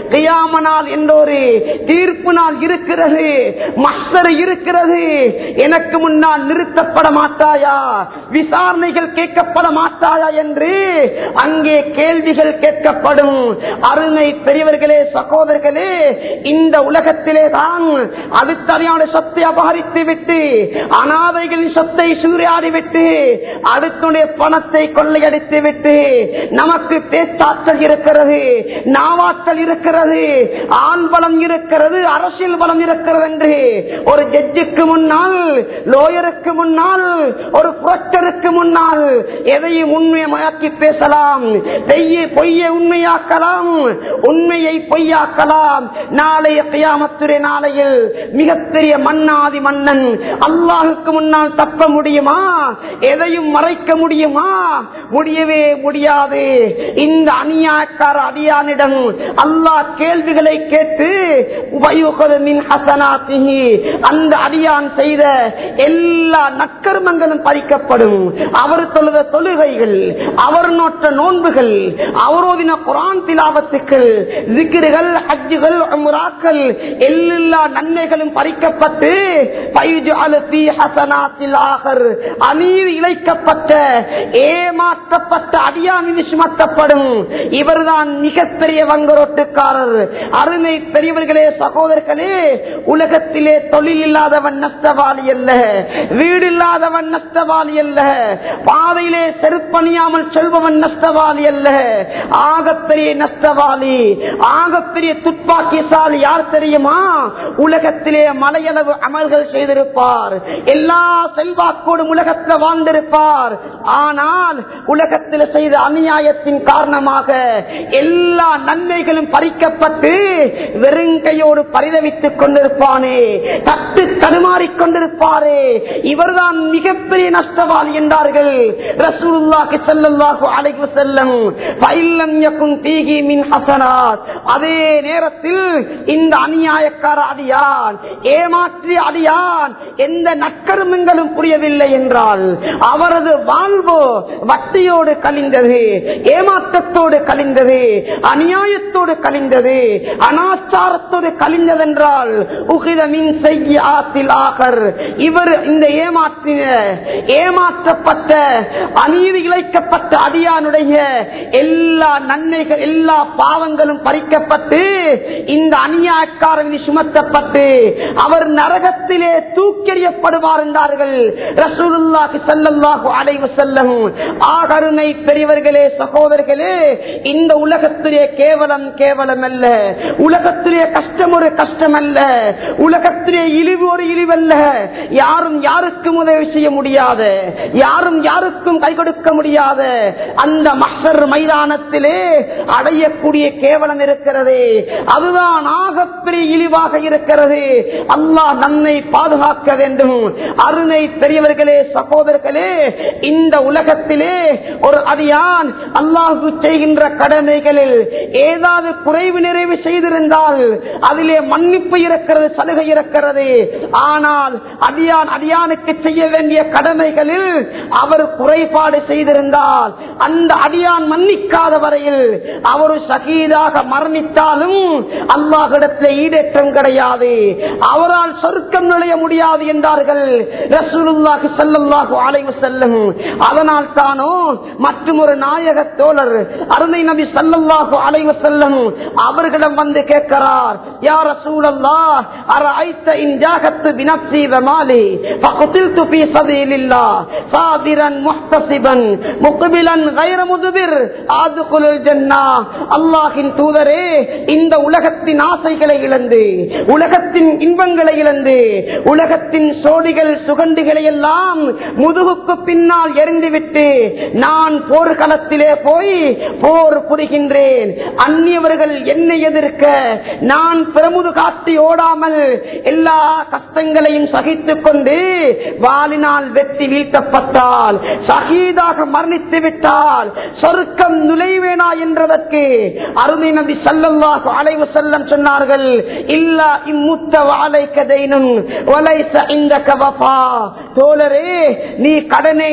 [SPEAKER 1] கியாம நாள் என்ற ஒரு தீர்ப்பு நாள் இருக்கிறது மஸ்தர் இருக்கிறது எனக்கு முன்னால் நிறுத்தப்பட மாட்டாயா விசாரணைகள் கேட்கப்பட மாட்டாயா என்று அங்கே கேள்விகள் கேட்கப்படும் அருமை பெரியவர்களே சகோதரர்களே இந்த உலகத்திலே தான் அடுத்தறியான சொத்தை அபகரித்து விட்டு அனாதைகளின் சொத்தை சூறையாடி விட்டு அடுத்துடைய பணத்தை கொள்ளையடித்து விட்டு நமக்கு பேச்சாற்றல் இருக்கிறது நாவாற்றல் இருக்கிறது ஆண் பலம் இருக்கிறது அரசியல் பலம் இருக்கிறது என்று ஒரு ஜட்ஜுக்கு முன்னால் லோயருக்கு முன்னால் ஒரு புரட்சருக்கு முன்னால் எதையும் உண்மையாக்கி பேசலாம் பெய்ய பொய்யை உண்மையாக்கலாம் உண்மையை பொய்யாக்கலாம் நாளைய கியாமத்துறை நாளையில் மிகப்பெரிய மன்னாதி மன்னன் அல்லாஹுக்கு முன்னால் தப்ப முடியுமா எதையும் மறைக்க முடியுமா முடியவே முடியாது இந்த அநியாயக்கார அடியானிடம் அல்லாஹ் கேள்விகளை கேட்டு உபயோகது மின் ஹசனாத்திஹி அந்த அடியான் செய்த எல்லா நற்கர்மங்களும் பறிக்கப்படும் அவர் தொழுத தொழுகைகள் அவர் நோற்ற நோன்புகள் அவரோதின குரான் திலாபத்துக்கள் திக்கிர்கள் ஹஜ்ஜுகள் உம்ராக்கள் எல்லா நன்மைகளும் பறிக்கப்பட்டு பைஜுஅலு ஃபீ ஹஸனாத்தில் ஆகர் அநீதி இழைக்கப்பட்ட ஏமாற்றப்பட்ட அடியான் மீது சுமத்தப்படும் இவர்தான் மிகப்பெரிய வங்கரோட்டுக்காரர் அருமை பெரியவர்களே சகோதரர்களே உலகத்திலே தொழில் இல்லாதவன் நஷ்டவாளி அல்ல வீடு இல்லாதவன் நஷ்டவாளி அல்ல பாதையிலே செருப்பணியாமல் செல்பவன் நஷ்டவாளி அல்ல ஆகப்பெரிய நஷ்டவாளி ஆகப்பெரிய துப்பாக்கியசாலி யார் தெரியுமா உலகத்திலே மலையளவு அமல்கள் செய்திருப்பார் எல்லா செல்வாக்கோடும் உலகத்தில் வாழ்ந்திருப்பார் ஆனால் உலகத்தில் செய்த அநியாயத்தின் காரணமாக எல்லா நன்மைகளும் பறிக்கப்பட்டு வெறுங்கையோடு பரிதவித்துக் கொண்டிருப்பானே தட்டு தடுமாறிக் கொண்டிருப்பாரே இவர்தான் மிகப்பெரிய நஷ்டவாளி என்றார்கள் ரசூலுல்லாஹி ஸல்லல்லாஹு அலைஹி வஸல்லம் ஃபைல்லம் யகுன் ஃபீஹி மின் ஹஸனாத் அதே நேரத்தில் இந்த அநியாயக்கார அடியான் ஏமாற்றிய அடியான் எந்த நற்கருமங்களும் புரியவில்லை என்றால் அவரது வாழ்வோ வட்டியோடு கழிந்தது ஏமாற்றத்தோடு கழிந்தது அநியாயத்தோடு கழிந்தது அனாச்சாரத்தோடு கழிந்ததென்றால் உகிதமின் செய்ய ஆத்தில் ஆகர் இவர் இந்த ஏமாற்றின ஏமாற்றப்பட்ட அநீதி இழைக்கப்பட்ட அடியானுடைய எல்லா நன்மைகள் எல்லா பாவங்களும் பறிக்கப்பட்டு இந்த அநியாயக்காரன் சுமத்தப்பட்டு அவர் நரகத்திலே தூக்கெறியப்படுவார் என்றார்கள் ரசூலுல்லாஹி ஸல்லல்லாஹு அலைஹி வஸல்லம் ஆகருணை பெரியவர்களே சகோதரர்களே இந்த உலகத்திலே கேவலம் கேவலம் அல்ல உலகத்திலே கஷ்டம் ஒரு கஷ்டம் அல்ல உலகத்திலே இழிவு ஒரு இழிவல்ல யாரும் யாருக்கும் உதவி செய்ய முடியாத யாரும் யாருக்கும் கை கொடுக்க முடியாத அந்த மஹர் மைதானத்திலே அடையக்கூடிய கேவலம் இருக்கிறது அதுதான் ஆகப்பெரிய இழிவாக இருக்கிறது அல்லாஹ் நம்மை பாதுகாக்க வேண்டும் அருணை பெரியவர்களே சகோதரர்களே இந்த உலகத்திலே ஒரு அடியான் அல்லாஹு செய்கின்ற கடமைகளில் ஏதாவது குறைவு நிறைவு செய்திருந்தால் அதிலே மன்னிப்பு இருக்கிறது சலுகை இருக்கிறது ஆனால் அடியான் அடியானுக்கு செய்ய வேண்டிய கடமைகளில் அவர் குறைபாடு செய்திருந்தால் அந்த அடியான் மன்னிக்காத வரையில் அவர் சகீதாக மரணித்தாலும் அல்லாஹிடத்தில் ஈடேற்றம் கிடையாது அவரால் சொர்க்கம் நுழைய முடியாது என்றார்கள் ரசூலுல்லாஹி ஸல்லல்லாஹு அலைஹி வஸல்லம் அதனால் தானோ மற்றும் ஒரு நாயக தோழர் அருமை நபி ஸல்லல்லாஹு அலைஹி வஸல்லம் அவர்களிடம் வந்து கேட்கிறார் யா ரசூலல்லாஹ் அரஐத இன் ஜாகத்து பினப்சி வ மாலி ஃபகுதில்து ஃபீ சபீலில்லாஹ் சாபிரன் முஹ்தசிபன் முக்பிலன் கைர முதுபிர் ஆதுகுலுல் ஜன்னah அல்லாஹ்வின் தூதரே இந்த உலகத்தின் ஆசைகளை இழந்து உலகத்தின் இன்பங்களை இழந்து உலகத்தின் சோடிகள் சுகண்டுகளை எல்லாம் முதுகுக்கு பின்னால் எரிந்துவிட்டு நான் போர்க்களத்திலே போய் போர் புரிகின்றேன் அந்நியவர்கள் என்னை எதிர்க்க நான் பிரமுது காட்டி ஓடாமல் எல்லா கஷ்டங்களையும் சகித்துக் கொண்டு வாலினால் வெட்டி வீழ்த்தப்பட்டால் சகீதாக மரணித்து விட்டால் சொர்க்கம் நுழைவேனா என்றதற்கு அருமை நபி சல்லல்லாஹு அலைவு செல்லம் சொன்னார்கள் இல்லா இம்முத்த வாழை கதைனும் இந்த கவபா தோழரே நீ கடனை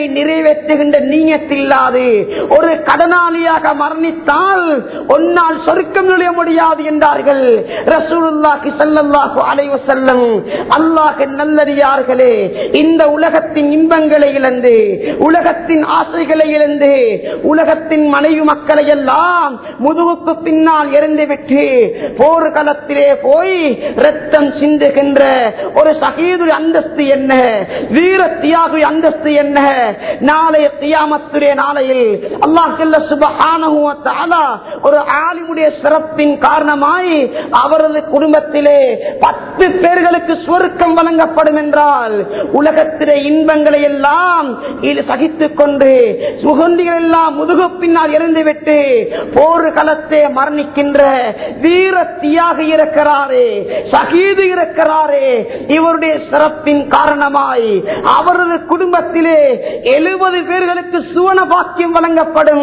[SPEAKER 1] நிறைவேற்றுகின்ற நீயத்தில்லாது ஒரு கடனாளியாக மரணித்தால் உன்னால் சொர்க்கம் நுழைய நுழைய முடியாது என்றார்கள் ரசூலுல்லாஹி ஸல்லல்லாஹு அலைஹி வஸல்லம் அல்லாஹ் நல்லடியார்களே இந்த உலகத்தின் இன்பங்களை இழந்து உலகத்தின் ஆசைகளை இழந்து உலகத்தின் மனைவி மக்களை எல்லாம் முதுகுக்கு பின்னால் எறிந்துவிட்டு போர்க்களத்திலே போய் ரத்தம் சிந்துகின்ற ஒரு சகீது அந்தஸ்து என்ன வீர தியாகு அந்தஸ்து என்ன நாளைய தியாமத்துடைய நாளையில் அல்லாஹ் சுபஹானஹு வ தஆலா ஒரு ஆலிமுடைய சிறப்பின் காரணமாய் அவரது குடும்பத்திலே பத்து பேர்களுக்கு சுவர்க்கம் வழங்கப்படும் என்றால் உலகத்திலே இன்பங்களை எல்லாம் இது சகித்துக் கொண்டு சுகந்திகள் எல்லாம் முதுகு பின்னால் இறந்துவிட்டு போர் களத்தை மரணிக்கின்ற வீர தியாக இருக்கிறாரே சகீது இருக்கிறாரே இவருடைய சிறப்பின் காரணமாய் அவரது குடும்பத்திலே எழுபது பேர்களுக்கு சுவன பாக்கியம் வழங்கப்படும்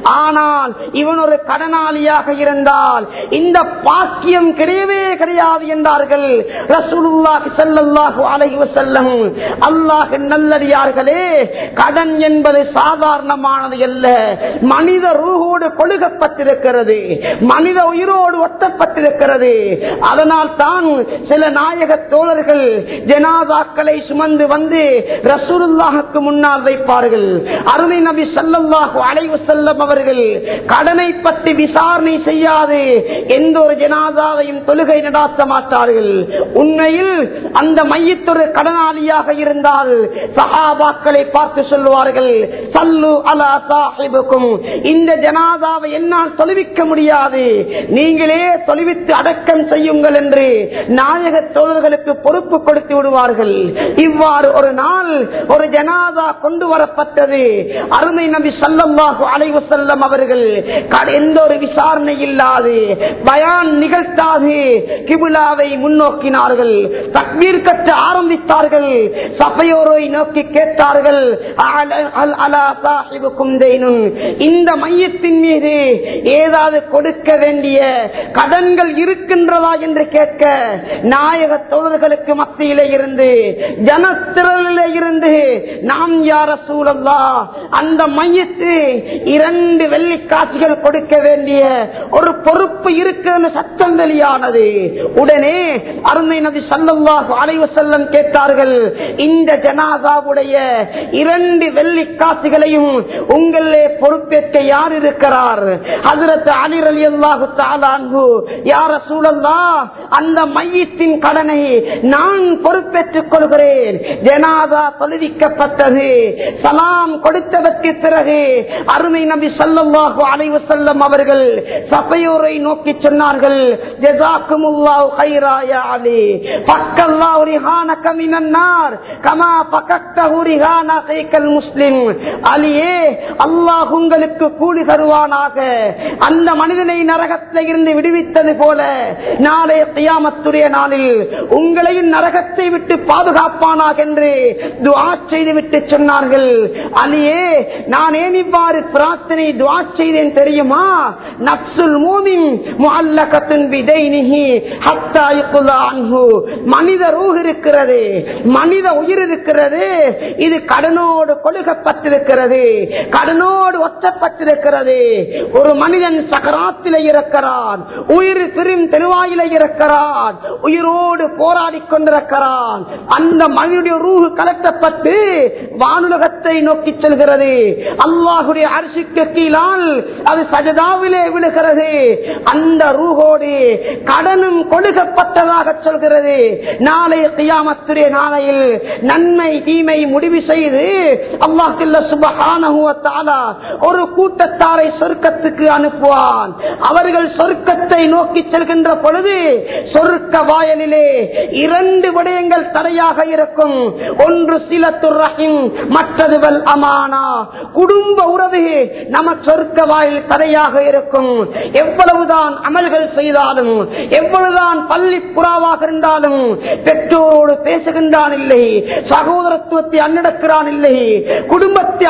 [SPEAKER 1] ஆனால் இவன் ஒரு கடனாளியாக இருந்தால் இந்த பாக்கியம் கிடையவே கிடையாது என்றார்கள் ரசூலுல்லாஹி ஸல்லல்லாஹு அலைஹி வஸல்லம் அல்லாஹ் நல்லடியார்களே கடன் என்பது சாதாரணமானது அல்ல மனித ரூஹோடு கொழுகப்பட்டிருக்கிறது மனித உயிரோடு ஒட்டப்பட்டிருக்கிறது அதனால் தான் சில நாயக தோழர்கள் ஜனாதாக்களை சுமந்து வந்து ரசூலுல்லாஹுக்கு முன்னால் வைப்பார்கள் அருமை நபி ஸல்லல்லாஹு அலைஹி வஸல்லம் அவர்கள் கடனை பற்றி விசாரணை செய்யாது எந்த ஒரு ஜனாதாவையும் தொழுகை நடாத்த மாட்டார்கள் உண்மையில் அந்த மையத்தொரு கடனாளியாக இருந்தால் சஹாபாக்களை பார்த்து சொல்லுவார்கள் சல்லு அலா சாஹிபுக்கும் இந்த ஜனாதாவை என்னால் தொழுவிக்க முடியாது நீங்களே தொழுவித்து அடக்கம் செய்யுங்கள் என்று நாயக தோழர்களுக்கு பொறுப்பு கொடுத்து விடுவார்கள் இவ்வாறு ஒரு நாள் ஒரு ஜனாதா கொண்டு வரப்பட்டது அருமை நபி சல்லல்லாஹு அலைஹி வஸல்லம் அவர்கள் கட- எந்த ஒரு விசாரணை இல்லாது பயான் நிகழ்த்தாது கிபுலாவை முன்னோக்கினார்கள் தக்பீர் கற்ற ஆரம்பித்தார்கள் சபையோரை நோக்கி கேட்டார்கள் அல- அல் அலா சாஹிபுக்கும் தெய்னுன். இந்த மையத்தின் மீது ஏதாவது கொடுக்க வேண்டிய கடன்கள் இருக்கின்றதா என்று கேட்க நாயக தோழர்களுக்கு மத்தியிலே இருந்து ஜனத்திரலிலே இருந்து நாம் யார சூழல்லா அந்த மையத்து இரண்டு வெள்ளிக்காட்சிகள் கொடுக்க வேண்டிய ஒரு பொறுப்பு இருக்குன்னு சத்தம் வெளியானது உடனே அருமை நபி சல்லல்லாஹு அலைஹி வஸல்லம் கேட்டார்கள் இந்த ஜனாதாவுடைய இரண்டு வெள்ளிக்காட்சிகளையும் உங்களே பொறுப்பேற்க யார் இருக்கிறார் ஹஜரத் அலி ரலியல்லாஹு தஆலா அன்ஹு யா ரசூலல்லாஹ் அந்த மையத்தின் கடனை நான் பொறுப்பேற்றுக் கொள்கிறேன் ஜனாதா தொழுவிக்கப்பட்டது சலாம் கொடுத்ததற்கு பிறகு அருமை நபி ஸல்லல்லாஹு அலைஹி வஸல்லம் அவர்கள் சபையோரை நோக்கி சொன்னார்கள் ஜஸாக்குமுல்லாஹு கைரா யா அலி ஃபக்கல்லாஹு ரிஹானக மினன் நார் கமா ஃபக்கத்தஹு ரிஹான கைக்கல் முஸ்லிம் அலியே அல்லாஹ் உங்களுக்கு கூலி தருவானாக அந்த மனிதனை நரகத்தில் இருந்து விடுவித்தது போல நாளைய கியாமத்துடைய நாளில் உங்களையும் நரகத்தை விட்டு பாதுகாப்பானாக என்று துஆ செய்து விட்டு சொன்னார்கள் அலியே நான் ஏன் இவ்வாறு பிரார்த்தனை துஆ செய்தேன் தெரியுமா நப்சுல் மூமின் முஅல்லகத்துன் பிதைனிஹி ஹத்தா யுக்லா அன்ஹு மனித ரூஹ் இருக்கிறது மனித உயிர் இருக்கிறது இது கடனோடு கொழுகப்பட்டிருக்கிறது கடனோடு ஒத்தப்பட்டிருக்கிறது ஒரு மனிதன் சகராத்தில இருக்கிறான் உயிர் பெரும் தெருவாயில இருக்கிறான் உயிரோடு போராடி கொண்டிருக்கிறான் அந்த மனிதனுடைய ரூஹு கலட்டப்பட்டு வானுலகத்தை நோக்கி செல்கிறது அல்லாஹுடைய அரிசிக்கு கீழால் அது சஜதாவிலே விழுகிறது அந்த ரூஹோடு கடனும் கொடுக்கப்பட்டதாக சொல்கிறது நாளை கியாமத்துடைய நாளையில் நன்மை தீமை முடிவு செய்து அல்லாஹில்ல சுபஹானஹு வ தஆலா ஒரு கூட்டத்தாரை சொர்க்கத்துக்கு அனுப்புவான் அவர்கள் சொர்க்கத்தை நோக்கி செல்கின்ற பொழுது சொர்க்க வாயலிலே இரண்டு விடயங்கள் தடையாக இருக்கும் ஒன்று சிலத்துர் ரஹீம் மற்றது வல் அமானா குடும்ப உறவு நம சொர்க்க வாயில் தடையாக இருக்கும் எவ்வளவுதான் அமல்கள் செய்தாலும் எவ்வளவுதான் பள்ளி புறாவாக இருந்தாலும் பெற்றோரோடு பேசுகின்றான் இல்லை சகோதரத்துவத்தை அன்னடக்கிறான் இல்லை குடும்பத்தை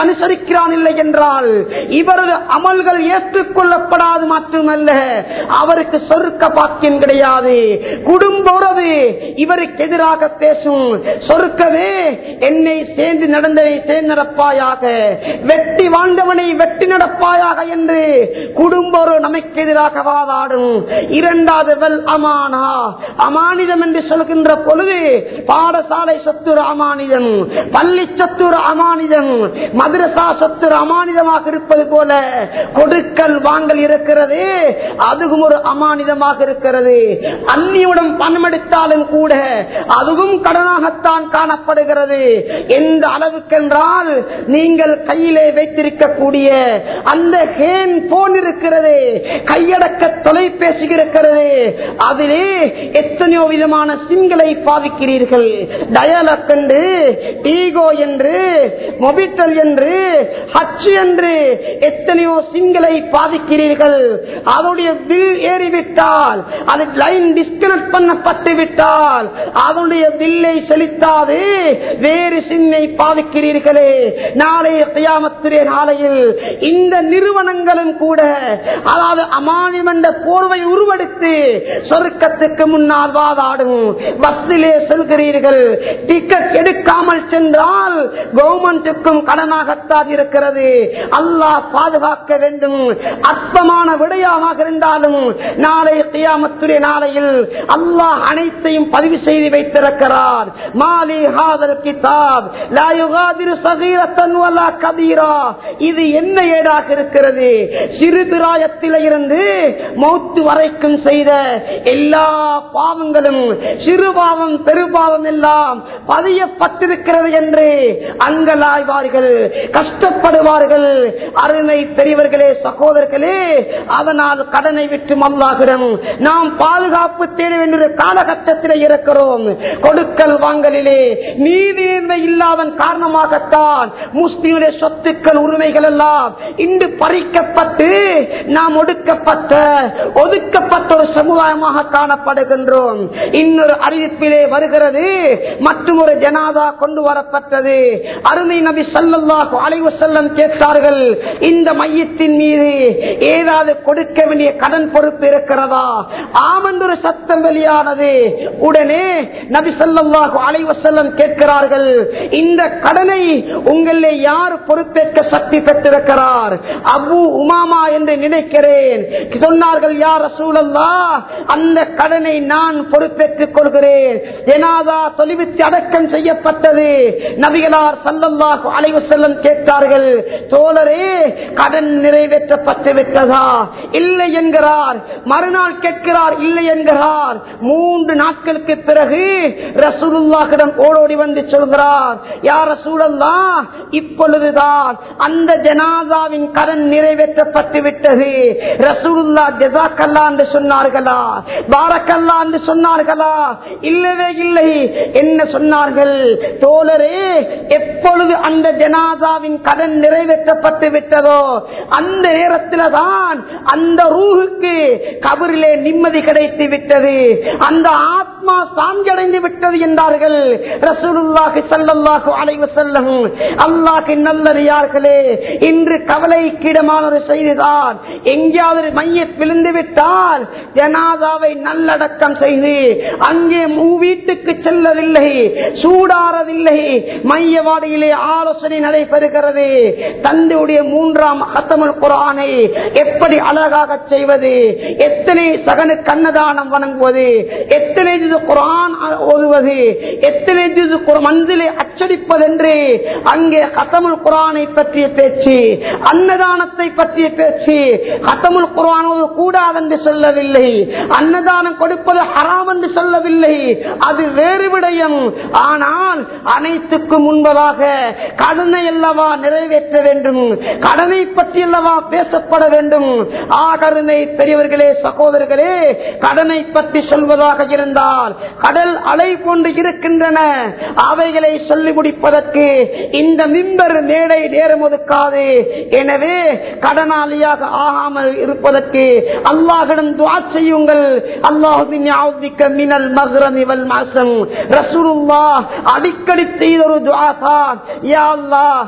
[SPEAKER 1] அனுசரிக்கிறான் இல்லை என்றால் இவரது அமல்கள் ஏற்றுக்கொள்ளப்படாது மட்டுமல்ல அவருக்கு சொர்க்க பாக்கியம் கிடையாது குடும்ப உறவு இவருக்கு எதிராக பேசும் சொர்க்கவே என்னை சேர்ந்து நடந்ததை சேர்ந்து நடப்பாயாக வெட்டி வாழ்ந்தவனை வெட்டி நடப்பாயாக என்று குடும்ப உறவு நமக்கு எதிராக வாதாடும் இரண்டாவது வெல் அமானா அமானிதம் என்று சொல்கின்ற பொழுது பாடசாலை சொத்துரு அமானிதம் பள்ளி சொத்துரு அமானிதம் மதுரசா சொத்துரு அமானிதமாக இருப்பது போல கொடுக்கல் வாங்கல் இருக்கிறது அதுவும் ஒரு அமானிதமாக இருக்கிறது அந்நியுடன் பணம் எடுத்தாலும் கூட அதுவும் கடனாகத்தான் காணப்படுகிறது எந்த அளவுக்கென்றால் நீங்கள் கையிலே வைத்திருக்கக்கூடிய அந்த ஹேன் போன் இருக்கிறது கையடக்க தொலைபேசி இருக்கிறது அதிலே எத்தனையோ விதமான சிம்களை பாதிக்கிறீர்கள் டயலக் என்று ஈகோ என்று மொபிட்டல் என்று ஹச் என்று எத்தனையோ சிம்களை பாதிக்கிறீர்கள் அதனுடைய பில் ஏறிவிட்டால் அது லைன் டிஸ்கனெக்ட் பண்ணப்பட்டு விட்டால் அதனுடைய பில்லை செலுத்தாது வேறு சிம்மை பாதிக்கிறீர்களே நாளைய கியாமத்திலே நாளையில் இந்த நிறுவனங்களும் கூட அதாவது அமானியம் என்ற போர்வை உருவெடுத்து சொர்க்கத்துக்கு முன்னால் வாதாடும் பஸ்ஸிலே செல்கிறீர்கள் டிக்கெட் எடுக்காமல் சென்றால் கவர்மெண்ட்டுக்கும் கடனாகத்தான் இருக்கிறது அல்லாஹ் பாதுகாக்க வேண்டும் அற்பமான விடயமாக இருந்தாலும் நாளை கியாமத்துடைய நாளையில் அல்லாஹ் அனைத்தையும் பதிவு செய்து வைத்திருக்கிறார் மாலி ஹாதர் கிதாப் லா யுகாதிரு சகீரத்தன் வலா கபீரா இது என்ன ஏடாக இருக்கிறது சிறு பிராயத்தில இருந்து மௌத்து வரைக்கும் செய்த எல்லா பாவங்களும் சிறு பாவம் பெருபாவம் எல்லாம் பதியப்பட்டிருக்கிறது என்று அங்கலாய்வார்கள் கஷ்டப்படுவார்கள் அருமை பெரியவர்களே சகோதரர்களே அதனால் கடனை விட்டு மல்லாகிடம் நாம் பாதுகாப்பு தேட வேண்டிய காலகட்டத்தில் இருக்கிறோம் கொடுக்கல் வாங்கலிலே நீதியின்மை இல்லாதன் காரணமாகத்தான் முஸ்லிமுடைய சொத்துக்கள் உரிமைகள் எல்லாம் இன்று பறிக்கப்பட்டு நாம் ஒடுக்கப்பட்ட ஒதுக்கப்பட்ட ஒரு சமுதாயமாக காணப்படுகின்றோம் இன்னொரு அறிவிப்பிலே வருகிறது மற்றும் ஒரு ஜனாதா கொண்டு வரப்பட்டது அருமை நபி சல்லல்லாஹு அலைவு செல்லம் கேட்டார்கள் இந்த மையத்தின் மீது ஏதாவது கொடுக்க வேண்டிய கடன் பொறுப்பு இருக்கிறதா ஆமன் ஒரு சத்தம் வெளியானது உடனே நபி சல்லல்லாஹு அலைவு செல்லம் கேட்கிறார்கள் இந்த கடனை உங்களே யார் பொறுப்பேற்க சக்தி பெற்றிருக்கிறார் அபு உமாமா என்று நினைக்கிறேன் சொன்னார்கள் யார் சூழல்லா அந்த கடனை நான் பொறுப்பேற்றுக் கொள்கிறேன் ஜனாதா தொலைவித்து அடக்கம் செய்யப்பட்டது நபிகளார் சல்லல்லாஹு அலைவு செல்லம் கேட்டார்கள் தோழரே கடன் நிறைவேற்றப்பட்டு விட்டதா இல்லை என்கிறார் மறுநாள் கேட்கிறார் இல்லை என்கிறார் மூன்று நாட்களுக்கு பிறகு ரசூலுல்லாஹிடம் ஓடோடி வந்து சொல்கிறார் யார் ரசூலல்லா இப்பொழுதுதான் அந்த ஜனாதாவின் கடன் நிறைவேற்றப்பட்டு விட்டது ரசூலுல்லா ஜசாக்கல்லா என்று சொன்னார்களா பாரக்கல்லா என்று சொன்னார்களா இல்லவே இல்லை என்ன சொன்னார்கள் தோழரே எப்பொழுது அந்த ஜனாதாவின் கடன் நிறைவேற்றப்பட்டு விட்டதோ அந்த நேரத்தில் தான் அந்த ரூஹுக்கு கபரிலே நிம்மதி கிடைத்து விட்டது அந்த ஆத்மா சாஞ்சடைந்து விட்டது என்றார்கள் ரசூலுல்லாஹி ஸல்லல்லாஹு அலைஹி வஸல்லம் அல்லாஹ்வின் நல்லடியார்களே இன்று கவலைக்கிடமான ஒரு செய்திதான் எங்கேயாவது மையத் விழுந்து விட்டால் ஜனாதாவை நல்லடக்கம் செய்து அங்கே மூ- வீட்டுக்கு செல்லவில்லை சூடாறதில்லை மையவாடியிலே ஆலோசனை நடைபெறுகிறது தந்தையுடைய மூன்றாம் ஹத்தமுல் குரானை எப்படி அழகாக செய்வது எத்தனை சகனு கண்ணதானம் வணங்குவது எத்தனை ஜுது குரான் ஓதுவது எத்தனை ஜுது குர்- மந்திலே அச்சடிப்பதென்று அங்கே ஹத்தமுல் குரானை பற்றிய பேச்சு அன்னதானத்தை பற்றிய பேச்சு ஹத்தமுல் குரான் ஓது கூடாது என்று சொல்லவில்லை அன்னதானம் கொடுப்பது ஹராம் என்று சொல்லவில்லை அது வேறு விடயம் ஆனால் அனைத்துக்கும் முன்பதாக கடனை அல்லவா நிறைவேற்ற வேண்டும் கடனை பற்றி அல்லவா பேசப்பட வேண்டும் ஆகருமை பெரியவர்களே சகோதரர்களே கடனை பற்றி சொல்வதாக இருந்தால் கடல் அலை கொண்டு இருக்கின்றன அவைகளை சொல்லி முடிப்பதற்கு இந்த மிம்பர் மேடை நேரம் ஒதுக்காது எனவே கடனாளியாக ஆகாமல் இருப்பதற்கு அல்லாஹிடம் துவா செய்யுங்கள் அல்லாஹுவின் யாவுதிக்க மினல் மக்ரமி வல் மாசம் ரசூலுல்லாஹ் அடிக்கடி செய்த ஒரு துவா தான் யா அல்லாஹ்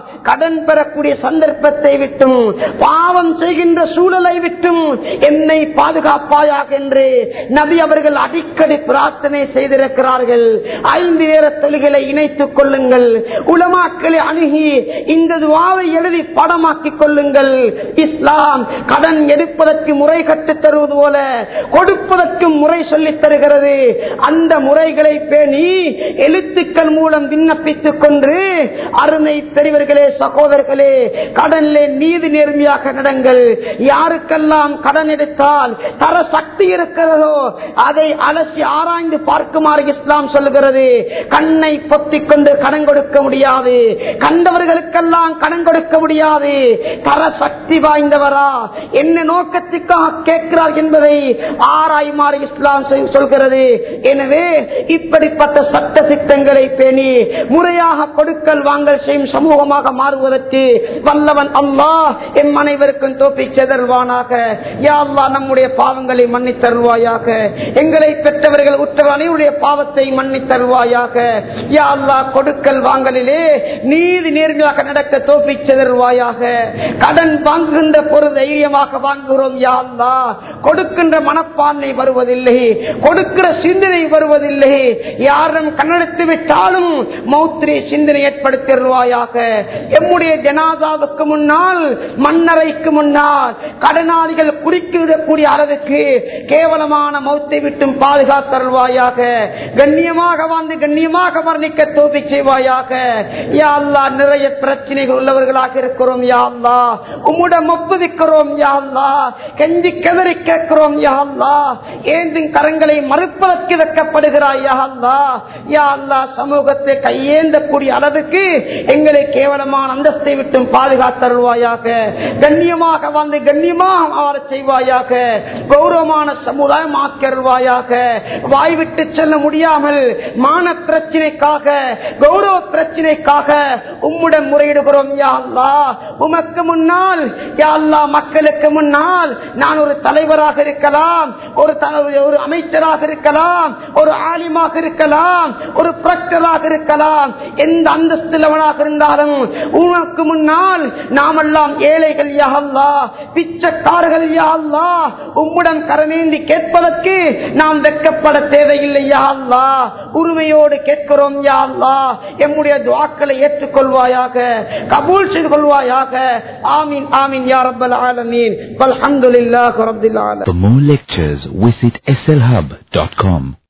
[SPEAKER 1] கடன் பெறக்கூடிய சந்தர்ப்பத்தை விட்டும் பாவம் செய்கின்ற சூழலை விட்டும் என்னை பாதுகாப்பாயாக என்று நபி அவர்கள் அடிக்கடி பிரார்த்தனை செய்திருக்கிறார்கள் ஐந்து நேர தொழுகளை இணைத்துக் கொள்ளுங்கள் உலமாக்களை அணுகி இந்த துவாவை எழுதி படமாக்கிக் கொள்ளுங்கள் இஸ்லாம் கடன் எடுப்பதற்கு முறை கற்றுத் தருவது போல கொடுப்பதற்கும் முறை சொல்லித் தருகிறது அந்த முறைகளை பேணி எழுத்துக்கள் மூலம் விண்ணப்பித்துக் கொண்டு அருமை பெரியவர்களே சகோதரர்களே கடனிலே நீதி நேர்மையாக நடங்கள் யாருக்கெல்லாம் கடன் எடுத்தால் தர சக்தி இருக்கிறதோ அதை அலசி ஆராய்ந்து பார்க்குமாறு இஸ்லாம் சொல்லுகிறது கண்ணை பொத்திக் கொண்டு கடன் கொடுக்க முடியாது கண்டவர்களுக்கெல்லாம் கடன் கொடுக்க முடியாது தர சக்தி வாய்ந்தவரா என்ன நோக்கத்துக்காக கேட்கிறார் என்பதை ஆராய்மாறு இஸ்லாம் சொல்- சொல்கிறது எனவே இப்படிப்பட்ட சட்ட திட்டங்களை பேணி முறையாக கொடுக்கல் வாங்கல் செய்யும் சமூகமாக மாறுவதற்கு வல்லவன் அல்லாஹ் எம் அனைவருக்கும் தோப்பி செதல்வானாக யா அல்லாஹ் நம்முடைய பாவங்களை மன்னித் தருவாயாக எங்களை பெற்றவர்கள் உற்றவர் அனைவருடைய பாவத்தை மன்னித் தருவாயாக யா அல்லாஹ் கொடுக்கல் வாங்கலிலே நீதி நேர்மையாக நடக்க தோப்பி செதல்வாயாக கடன் வாங்குகின்ற பொருள் தைரியமாக வாங்குகிறோம் யா அல்லாஹ் கொடுக்கின்ற மனப்பான்மை வருவதில்லை கொடுக்கிற சிந்தனை வருவதில்லை யாரும் கண்ணெடுத்து விட்டாலும் மௌத்திரி சிந்தனை ஏற்படுத்திடுவாயாக எம்முடைய ஜனாதாவுக்கு முன்னால் மன்னரைக்கு முன்னால் கடனாளிகள் குறுக்கிவிடக்கூடிய அளவுக்கு கேவலமான மௌத்தை விட்டும் பாதுகாத்தருள்வாயாக கண்ணியமாக வாழ்ந்து கண்ணியமாக வர்ணிக்க தோப்பி செய்வாயாக யா அல்லாஹ் நிறைய பிரச்சனைகள் உள்ளவர்களாக இருக்கிறோம் யா அல்லாஹ் உம்முடன் ஒப்புவிக்கிறோம் யா அல்லாஹ் கெஞ்சி கதறி கேட்கிறோம் யா அல்லாஹ் ஏந்தும் கரங்களை மறுப்பதற்கு வைக்கப்படுகிறாய் யா அல்லாஹ் யா அல்லாஹ் சமூகத்தை கையேந்தக்கூடிய அளவுக்கு எங்களை கேவலமான அந்தஸ்தை விட்டும் பாதுகாத்தருள்வாயாக கண்ணியமாக வாழ்ந்து கண்ணியமாக வாழ செய்வாயாக கௌரவமான சமுதாயம் ஆக்கருள்வாயாக வாய் விட்டு செல்ல முடியாமல் மான பிரச்சனைக்காக கௌரவ பிரச்சனைக்காக உம்முடன் முறையிடுகிறோம் யா அல்லாஹ் உமக்கு முன்னால் யா அல்லாஹ் மக்களுக்கு முன்னால் நான் ஒரு தலைவராக இருக்கலாம் ஒரு த- ஒரு அமைச்சராக இருக்கலாம் ஒரு ஆலிமாக இருக்கலாம் ஒரு பிரக்டராக இருக்கலாம் எந்த அந்தஸ்திலவனாக இருந்தாலும் உனக்கு முன்னால் நாமெல்லாம் ஏழைகள் யா அல்லாஹ் பிச்சைக்காரர்கள் யா அல்லாஹ் உம்முடன் கரமேந்தி கேட்பதற்கு நாம் வெட்கப்பட தேவையில்லை யா அல்லாஹ் உரிமையோடு கேட்கிறோம் யா அல்லாஹ் எம்முடைய துவாக்களை ஏற்றுக்கொள்வாயாக கபூல் செய்து கொள்வாயாக ஆமீன் ஆமீன் யா ரப்பல் ஆலமீன் வல்ஹம்துலில்லாஹி ரப்பில் ஆலமீன்
[SPEAKER 2] For more lectures, visit slhub.com.